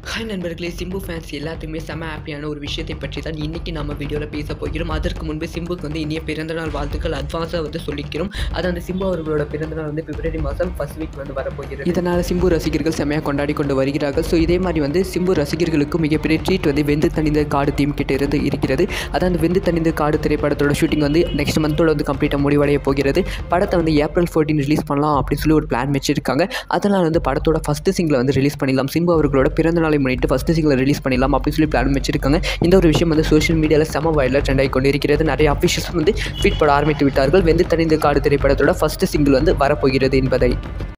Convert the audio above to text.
hi நண்பர்களே Simbu fans எல்லாத்துக்குமே செம ஹாப்பியான ஒரு விஷயத்தை பற்றி தான் இன்றைக்கி நம்ம வீடியோவில் பேச போகிறோம் அதற்கு முன்பு சிம்புக்கு வந்து இனிய பிறந்தநாள் வாழ்த்துக்கள் அட்வான்ஸாக வந்து சொல்லிக்கிறோம் அது அந்த சிம்பு அவர்களோட பிறந்தநாள் வந்து பிப்ரவரி மாதம் ஃபர்ஸ்ட் வீக் வந்து வரப்போகிறது இதனால் சிம்பு ரசிகர்கள் செமையாக கொண்டாடி கொண்டு வருகிறார்கள் ஸோ இதே மாதிரி வந்து சிம்பு ரசிகர்களுக்கு மிகப்பெரிய ட்ரீட் வந்து வெந்து தணிந்த காடு தீம் கிட்ட இருந்து இருக்கிறது அதான் அந்த வெந்து தணிந்த காடு திரைப்படத்தோட ஷூட்டிங் வந்து நெக்ஸ்ட் மந்தோட வந்து கம்ப்ளீட்டாக முடிவடைய போகிறது படத்தை வந்து ஏப்ரல் ஃபோர்டீன் ரிலீஸ் பண்ணலாம் அப்படின்னு சொல்லி ஒரு பிளான் வச்சிருக்காங்க அதனால் வந்து படத்தோட ஃபஸ்ட்டு சிங்கில் வந்து ரிலீஸ் பண்ணிடலாம் சிம்பு அவர்களோட பிறந்த நாளை முன்னிட்டு ஃபஸ்ட்டு சிங்கில் ரிலீஸ் பண்ணிடலாம் அப்படின்னு சொல்லி பிளான் வச்சிருக்காங்க இந்த ஒரு விஷயம் வந்து சோஷியல் மீடியாவில் செம வைரலாக ட்ரெண்ட் ஆகி கொண்டு இருக்கிறது நிறைய அஃபிஷியல்ஸ் வந்து ட்வீட் போட ஆரம்பித்து விட்டார்கள் வெந்து தணிந்த காடு திரைப்படத்தோட ஃபஸ்ட்டு சிங்கிள் வந்து வரப்போகிறது என்பதை